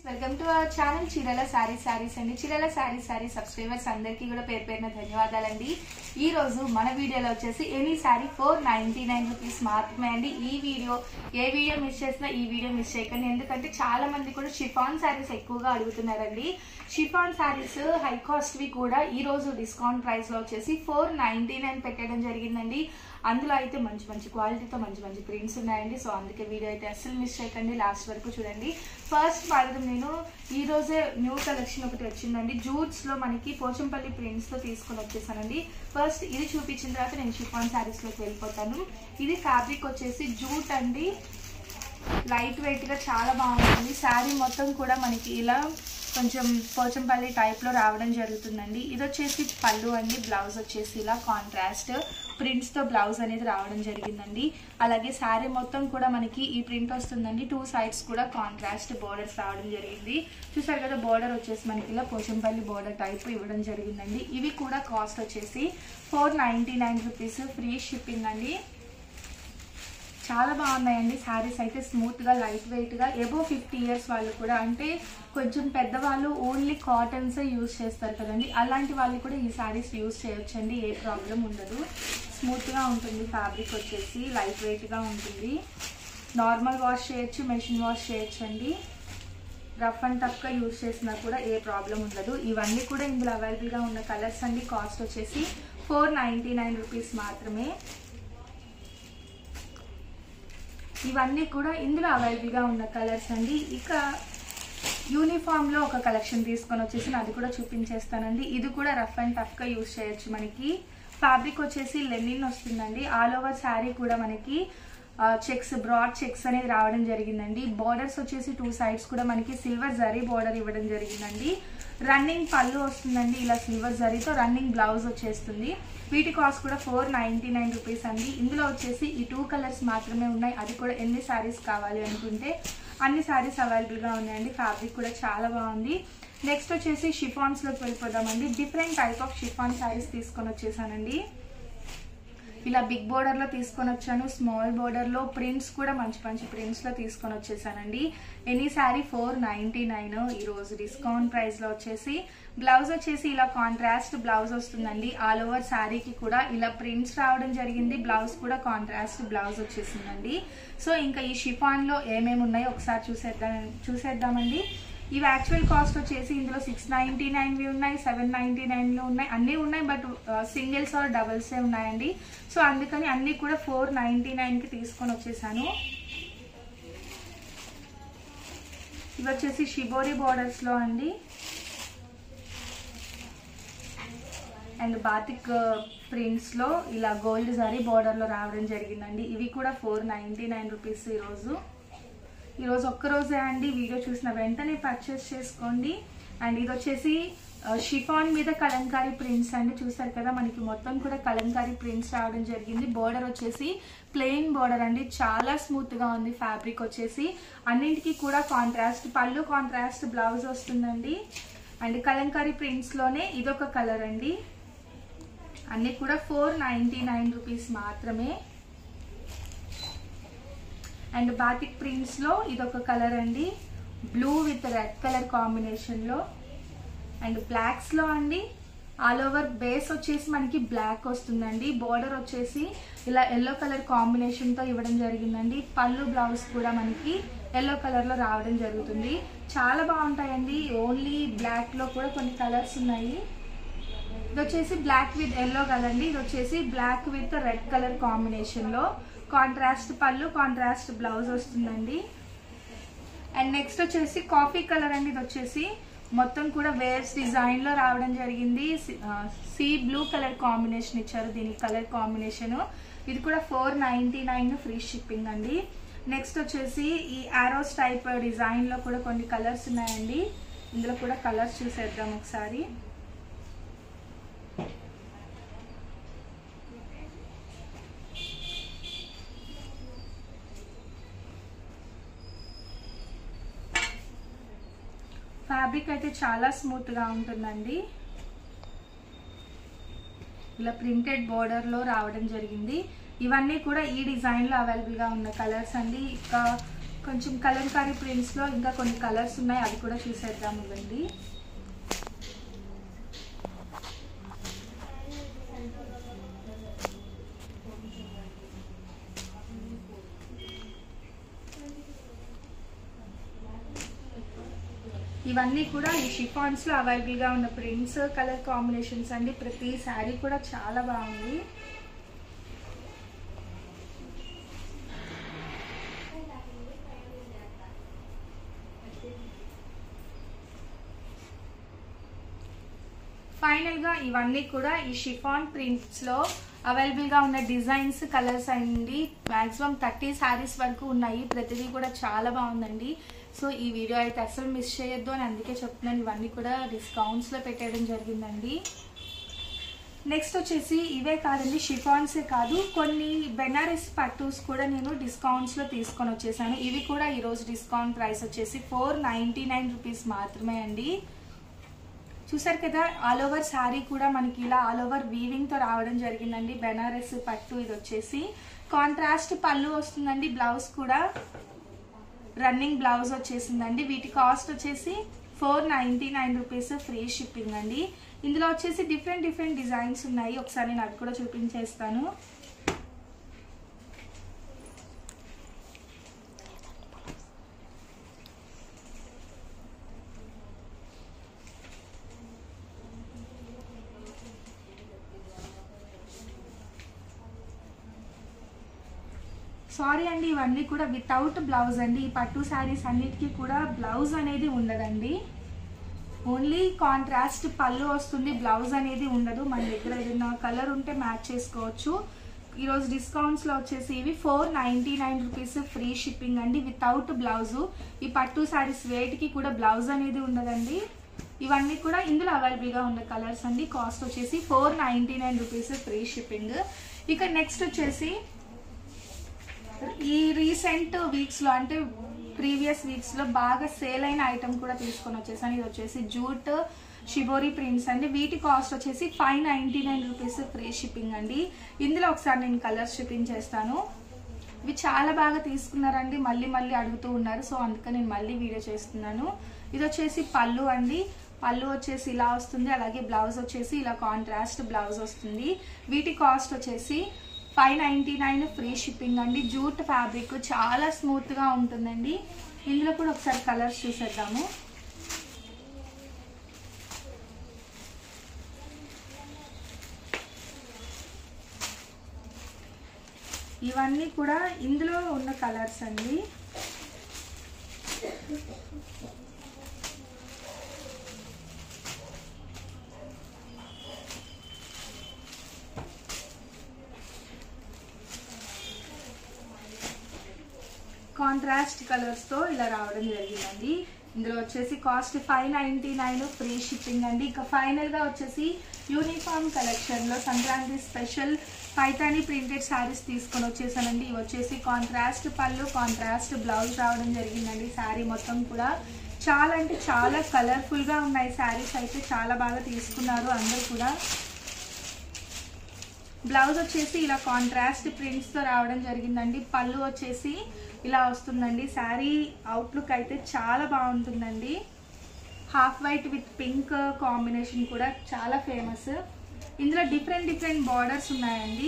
welcome to our channel చీరల సారీ సారీస్ అండి చీరల సారీ సారీ సబ్స్క్రైబర్స్ అందరికీ కూడా పేరు పేరున ధన్యవాదాలండి ఈ రోజు మన వీడియోలో వచ్చేసి any sari four ninety nine rupees మాత్రమే అండి ఈ వీడియో ఏ వీడియో మిస్ చేసినా ఈ వీడియో మిస్ చేయకండి ఎందుకంటే చాలా మంది కూడా షిఫాన్ సారీస్ ఎక్కువగా అడుగుతున్నారండి షిఫాన్ సారీస్ హై కాస్ట్ వి కూడా ఈ రోజు డిస్కౌంట్ ప్రైస్ లో వచ్చేసి ఫోర్ నైన్టీ నైన్ పెట్టడం జరిగిందండి అందులో అయితే మంచి మంచి క్వాలిటీతో మంచి మంచి ప్రింట్స్ ఉన్నాయండి సో అందుకే వీడియో అయితే అస్సలు మిస్ చేయకండి లాస్ట్ వరకు చూడండి ఫస్ట్ మాత్రం నేను ఈ రోజే న్యూ కలెక్షన్ ఒకటి వచ్చిందండి జూట్స్ లో మనకి పోచంపల్లి ప్రింట్స్ తో తీసుకొని వచ్చేసానండి ఫస్ట్ ఇది చూపించిన తర్వాత నేను షిఫాన్ సారీస్ లోకి వెళ్ళిపోతాను ఇది ఫ్యాబ్రిక్ వచ్చేసి జూట్ అండి లైట్ వెయిట్ గా చాలా బాగుంటుంది శారీ మొత్తం కూడా మనకి ఇలా కొంచెం పోచంపల్లి టైప్ లో రావడం జరుగుతుందండి ఇది వచ్చేసి పళ్ళు అండి బ్లౌజ్ వచ్చేసి ఇలా కాంట్రాస్ట్ ప్రింట్స్ తో బ్లౌజ్ అనేది రావడం జరిగిందండి అలాగే శారీ మొత్తం కూడా మనకి ఈ ప్రింట్ వస్తుందండి టూ సైడ్స్ కూడా కాంట్రాస్ట్ బోర్డర్స్ రావడం జరిగింది చూసారు కదా బోర్డర్ వచ్చేసి మనకి ఇలా పోచంపల్లి బోర్డర్ టైప్ ఇవ్వడం జరిగిందండి ఇవి కూడా కాస్ట్ వచ్చేసి four ninety nine rupees free shipping అండి చాలా బాగున్నాయండి శారీస్ అయితే స్మూత్ గా లైట్ వెయిట్ గా ఎబో ఫిఫ్టీ ఇయర్స్ వాళ్ళు కూడా అంటే కొంచెం పెద్దవాళ్ళు ఓన్లీ కాటన్స్ యూజ్ చేస్తారు కదండి అలాంటి వాళ్ళు కూడా ఈ శారీస్ యూజ్ చేయొచ్చండి ఏ ప్రాబ్లం ఉండదు స్మూత్ గా ఉంటుంది ఫ్యాబ్రిక్ వచ్చేసి లైట్ వెయిట్ గా ఉంటుంది నార్మల్ వాష్ చేయొచ్చు మెషిన్ వాష్ చేయొచ్చు అండి రఫ్ అండ్ టఫ్ గా యూజ్ చేసినా కూడా ఏ ప్రాబ్లం ఉండదు ఇవన్నీ కూడా ఇందులో అవైలబుల్ గా ఉన్న కలర్స్ అండి కాస్ట్ వచ్చేసి ఫోర్ నైన్టీ నైన్ రూపీస్ మాత్రమే ఇవన్నీ కూడా ఇందులో అవైలబుల్ గా ఉన్న కలర్స్ అండి ఇక యూనిఫామ్ లో ఒక కలెక్షన్ తీసుకొని వచ్చేసి అది కూడా చూపించేస్తానండి ఇది కూడా రఫ్ అండ్ టఫ్ గా యూజ్ చేయొచ్చు మనకి ఫ్యాబ్రిక్ వచ్చేసి లెనిన్ వస్తుందండి ఆల్ ఓవర్ శారీ కూడా మనకి చెక్స్ బ్రాడ్ చెక్స్ అనేది రావడం జరిగిందండి బార్డర్స్ వచ్చేసి టూ సైడ్స్ కూడా మనకి సిల్వర్ జరీ బార్డర్ ఇవ్వడం జరిగిందండి రన్నింగ్ పళ్ళు వస్తుందండి ఇలా సిల్వర్ జరీతో రన్నింగ్ బ్లౌజ్ వచ్చేస్తుంది వీటి కాస్ట్ కూడా ఫోర్ నైన్టీ నైన్ రూపీస్ అండి ఇందులో వచ్చేసి ఈ టూ కలర్స్ మాత్రమే ఉన్నాయి అది కూడా ఎన్ని శారీస్ కావాలి అనుకుంటే అన్ని శారీస్ అవైలబుల్ గా ఉన్నాయండి ఫ్యాబ్రిక్ కూడా చాలా బాగుంది నెక్స్ట్ వచ్చేసి షిఫాన్స్ లోకి వెళ్ళిపోదామండి different type of chiffon saris తీసుకొని వచ్చేసానండి ఇలా బిగ్ బోర్డర్ లో తీసుకొని వచ్చాను స్మాల్ బోర్డర్ లో ప్రింట్స్ కూడా మంచి మంచి ప్రింట్స్ లో తీసుకొని వచ్చేసానండి any sari four ninety nine ఈ రోజు డిస్కౌంట్ ప్రైస్ లో వచ్చేసి బ్లౌజ్ వచ్చేసి ఇలా కాంట్రాస్ట్ బ్లౌజ్ వస్తుందండి ఆల్ ఓవర్ శారీకి కూడా ఇలా ప్రింట్స్ రావడం జరిగింది బ్లౌజ్ కూడా కాంట్రాస్ట్ బ్లౌజ్ వచ్చేసిందండి సో ఇంకా ఈ షిఫాన్ లో ఏమేమి ఉన్నాయో ఒకసారి చూసేద్దాం చూసేద్దామండి ఇవి యాక్చువల్ కాస్ట్ వచ్చేసి ఇందులో సిక్స్ నైన్టీ నైన్వి ఉన్నాయి సెవెన్ నైన్టీ నైన్లో ఉన్నాయి అన్నీ ఉన్నాయి బట్ సింగిల్స్ ఆర్ డబల్సే ఉన్నాయండి సో అందుకని అన్నీ కూడా ఫోర్ నైన్టీ నైన్కి తీసుకొని వచ్చేసాను ఇవి వచ్చేసి షిబోరి బోర్డర్స్లో అండి అండ్ బాతిక్ ప్రింట్స్లో ఇలా గోల్డ్ జరీ బోర్డర్లో రావడం జరిగిందండి ఇవి కూడా ఫోర్ నైంటీ నైన్ రూపీస్ ఈరోజు ఈరోజు ఒక్కరోజే అండి వీడియో చూసిన వెంటనే పర్చేస్ చేసుకోండి అండ్ ఇది వచ్చేసి షిఫాన్ మీద కలంకారీ ప్రింట్స్ అండి చూసారు కదా మనకి మొత్తం కూడా కలంకారీ ప్రింట్స్ రావడం జరిగింది బోర్డర్ వచ్చేసి ప్లెయిన్ బోర్డర్ అండి చాలా స్మూత్ గా ఉంది ఫ్యాబ్రిక్ వచ్చేసి అన్నింటికి కూడా కాంట్రాస్ట్ పళ్ళు కాంట్రాస్ట్ బ్లౌజ్ వస్తుందండి అండ్ కలంకారీ ప్రింట్స్ లోనే ఇదొక కలర్ అండి అన్ని కూడా ఫోర్ నైన్టీ నైన్ రూపీస్ మాత్రమే అండ్ బాతిక్ ప్రింట్స్ లో ఇదొక కలర్ అండి blue with red colour combination లో అండ్ బ్లాక్స్ లో అండి ఆల్ ఓవర్ బేస్ వచ్చేసి మనకి బ్లాక్ వస్తుందండి బోర్డర్ వచ్చేసి ఇలా ఎల్లో కలర్ కాంబినేషన్ తో ఇవ్వడం జరిగిందండి పళ్ళు బ్లౌజ్ కూడా మనకి ఎల్లో కలర్ లో రావడం జరుగుతుంది చాలా బాగుంటాయండి ఓన్లీ బ్లాక్ లో కూడా కొన్ని కలర్స్ ఉన్నాయి ఇది వచ్చేసి బ్లాక్ విత్ ఎల్లో కదండి ఇది వచ్చేసి black with red colour combination లో కాంట్రాస్ట్ పళ్ళు కాంట్రాస్ట్ బ్లౌజ్ వస్తుందండి అండ్ నెక్స్ట్ వచ్చేసి కాఫీ కలర్ అండి ఇది వచ్చేసి మొత్తం కూడా వేవ్స్ డిజైన్ లో రావడం జరిగింది సీ బ్లూ కలర్ కాంబినేషన్ ఇచ్చారు దీని కలర్ కాంబినేషన్ ఇది కూడా four ninety nine free shipping అండి నెక్స్ట్ వచ్చేసి ఈ ఆరోస్ టైప్ డిజైన్ లో కూడా కొన్ని కలర్స్ ఉన్నాయండి ఇందులో కూడా కలర్స్ చూసేద్దాం ఒకసారి ఫ్యాబ్రిక్ అయితే చాలా స్మూత్ గా ఉంటుందండి ఇలా ప్రింటెడ్ బోర్డర్ లో రావడం జరిగింది ఇవన్నీ కూడా ఈ డిజైన్ లో అవైలబుల్ గా ఉన్న కలర్స్ అండి ఇంకా కొంచెం కలంకారీ ప్రింట్స్లో ఇంకా కొన్ని కలర్స్ ఉన్నాయి అవి కూడా చూసేద్దాం ఇవ్వండి ఇవన్నీ కూడా ఈ షిఫాన్స్ లో అవైలబుల్ గా ఉన్న ప్రింట్స్ కలర్ కాంబినేషన్స్ అండి ప్రతి శారీ కూడా చాలా బాగుంది ఫైనల్ గా ఇవన్నీ కూడా ఈ షిఫాన్ ప్రింట్స్ లో అవైలబుల్ గా ఉన్న డిజైన్స్ కలర్స్ అండి మాక్సిమం థర్టీ శారీస్ వరకు ఉన్నాయి ప్రతిదీ కూడా చాలా బాగుందండి సో ఈ వీడియో అయితే అసలు మిస్ చేయొద్దు అని అందుకే చెప్తున్నాను ఇవన్నీ కూడా డిస్కౌంట్స్ లో పెట్టేయడం జరిగిందండి నెక్స్ట్ వచ్చేసి ఇవే కాదండి షిఫాన్సే కాదు కొన్ని బెనారస్ పట్టూస్ కూడా నేను డిస్కౌంట్స్ లో తీసుకొని వచ్చేసాను ఇవి కూడా ఈరోజు డిస్కౌంట్ ప్రైస్ వచ్చేసి ఫోర్ నైన్టీ నైన్ రూపీస్ మాత్రమే అండి చూసారు కదా ఆల్ ఓవర్ శారీ కూడా మనకి ఇలా ఆల్ ఓవర్ వీవింగ్ తో రావడం జరిగిందండి బెనారస్ పట్టు ఇది వచ్చేసి కాంట్రాస్ట్ పళ్ళు వస్తుందండి బ్లౌజ్ కూడా రన్నింగ్ బ్లౌజ్ వచ్చేసిందండి వీటి కాస్ట్ వచ్చేసి four ninety nine rupees free shipping అండి ఇందులో వచ్చేసి డిఫరెంట్ డిఫరెంట్ డిజైన్స్ ఉన్నాయి ఒకసారి నేను అది కూడా చూపించేస్తాను సారీ అండి ఇవన్నీ కూడా వితౌట్ బ్లౌజ్ అండి ఈ పట్టు శారీస్ అన్నిటికీ కూడా బ్లౌజ్ అనేది ఉండదండి ఓన్లీ కాంట్రాస్ట్ పళ్ళు వస్తుంది బ్లౌజ్ అనేది ఉండదు మన దగ్గర ఏదైనా కలర్ ఉంటే మ్యాచ్ చేసుకోవచ్చు ఈరోజు డిస్కౌంట్స్లో వచ్చేసి ఇవి four ninety nine rupees free shipping అండి వితౌట్ బ్లౌజు ఈ పట్టు శారీస్ వేటికి కూడా బ్లౌజ్ అనేది ఉండదండి ఇవన్నీ కూడా ఇందులో అవైలబుల్గా ఉన్న కలర్స్ అండి కాస్ట్ వచ్చేసి four ninety nine rupees free shipping ఇక నెక్స్ట్ వచ్చేసి ఈ రీసెంట్ వీక్స్ లో అంటే ప్రీవియస్ వీక్స్ లో బాగా సేల్ అయిన ఐటమ్ కూడా తీసుకొని వచ్చేసాను ఇది వచ్చేసి జూట్ షిబోరి ప్రింట్స్ అండి వీటి కాస్ట్ వచ్చేసి five ninety nine rupees free shipping అండి ఇందులో ఒకసారి నేను కలర్స్ షిప్పింగ్ చేస్తాను ఇవి చాలా బాగా తీసుకున్నారండి మళ్ళీ మళ్ళీ అడుగుతూ ఉన్నారు సో అందుకని నేను మళ్ళీ వీడియో చేస్తున్నాను ఇది వచ్చేసి పళ్ళు అండి పళ్ళు వచ్చేసి ఇలా వస్తుంది అలాగే బ్లౌజ్ వచ్చేసి ఇలా కాంట్రాస్ట్ బ్లౌజ్ వస్తుంది వీటి కాస్ట్ వచ్చేసి five ninety nine free shipping అండి జూట్ ఫ్యాబ్రిక్ చాలా స్మూత్గా ఉంటుందండి ఇందులో కూడా ఒకసారి కలర్స్ చూసేద్దాము ఇవన్నీ కూడా ఇందులో ఉన్న కలర్స్ అండి కాంట్రాస్ట్ కలర్స్ తో ఇలా రావడం జరిగిందండి ఇందులో వచ్చేసి cost five ninety nine free shipping అండి ఇక ఫైనల్ గా వచ్చేసి యూనిఫామ్ కలెక్షన్ లో సంక్రాంతి స్పెషల్ పైతాని ప్రింటెడ్ శారీస్ తీసుకొని వచ్చేసానండి ఇవి వచ్చేసి కాంట్రాస్ట్ పళ్ళు కాంట్రాస్ట్ బ్లౌజ్ రావడం జరిగిందండి శారీ మొత్తం కూడా చాలా అంటే చాలా కలర్ఫుల్ గా ఉన్నాయి శారీస్ అయితే చాలా బాగా తీసుకున్నారు అందరూ కూడా బ్లౌజ్ వచ్చేసి ఇలా కాంట్రాస్ట్ ప్రింట్స్ తో రావడం జరిగిందండి పళ్ళు వచ్చేసి ఇలా వస్తుందండి శారీ అవుట్లుక్ అయితే చాలా బాగుంటుందండి half white with pink combination కూడా చాలా ఫేమస్ ఇందులో డిఫరెంట్ డిఫరెంట్ బార్డర్స్ ఉన్నాయండి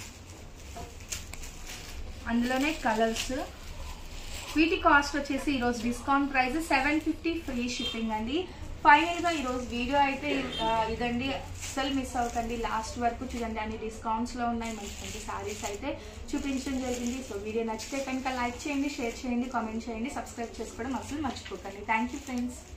అందులోనే కలర్స్ వీటి కాస్ట్ వచ్చేసి ఈరోజు discount price seven fifty free shipping అండి ఫైనల్గా ఈరోజు వీడియో అయితే ఆ, ఇదండి అస్సలు మిస్ అవ్వకండి లాస్ట్ వరకు చూడండి అన్ని డిస్కౌంట్స్లో ఉన్నాయి మంచి మంచి సారీస్ అయితే చూపించడం జరిగింది సో వీడియో నచ్చితే కనుక లైక్ చేయండి షేర్ చేయండి కామెంట్ చేయండి సబ్స్క్రైబ్ చేసుకోవడం అసలు మర్చిపోకండి థ్యాంక్ యూ ఫ్రెండ్స్